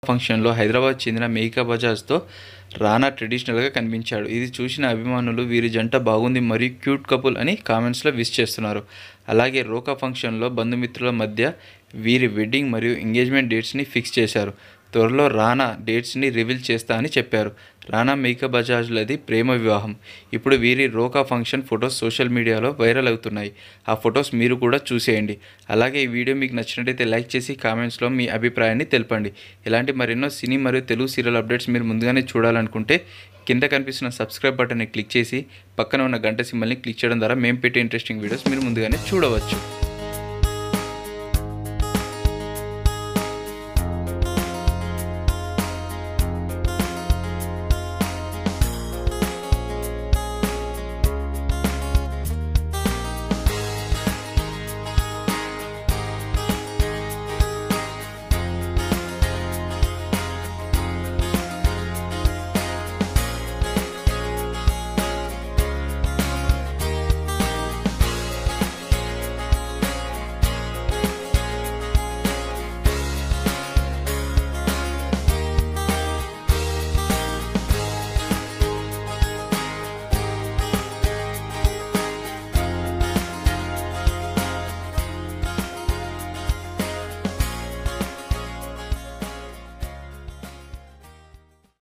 ఫంక్షన్లో హైదరాబాద్ చెందిన మేకా బజాజ్తో రానా ట్రెడిషనల్గా కనిపించాడు ఇది చూసిన అభిమానులు వీరి జంట బాగుంది మరియు క్యూట్ కపుల్ అని కామెంట్స్లో విష్ చేస్తున్నారు అలాగే రోకా ఫంక్షన్లో బంధుమిత్రుల మధ్య వీరి వెడ్డింగ్ మరియు ఎంగేజ్మెంట్ డేట్స్ని ఫిక్స్ చేశారు త్వరలో రానా డేట్స్ని రివీల్ చేస్తా అని చెప్పారు రానా మేకా బజాజ్లది ప్రేమ వివాహం ఇప్పుడు వీరి రోకా ఫంక్షన్ ఫొటోస్ సోషల్ మీడియాలో వైరల్ అవుతున్నాయి ఆ ఫొటోస్ మీరు కూడా చూసేయండి అలాగే ఈ వీడియో మీకు నచ్చినట్టయితే లైక్ చేసి కామెంట్స్లో మీ అభిప్రాయాన్ని తెలపండి ఇలాంటి మరెన్నో సినీ మరియు తెలుగు సీరియల్ అప్డేట్స్ మీరు ముందుగానే చూడాలనుకుంటే కింద కనిపిస్తున్న సబ్స్క్రైబ్ బటన్ని క్లిక్ చేసి పక్కన ఉన్న గంట సింబల్ని క్లిక్ చేయడం ద్వారా మేము పెట్టే ఇంట్రెస్టింగ్ వీడియోస్ మీరు ముందుగానే చూడవచ్చు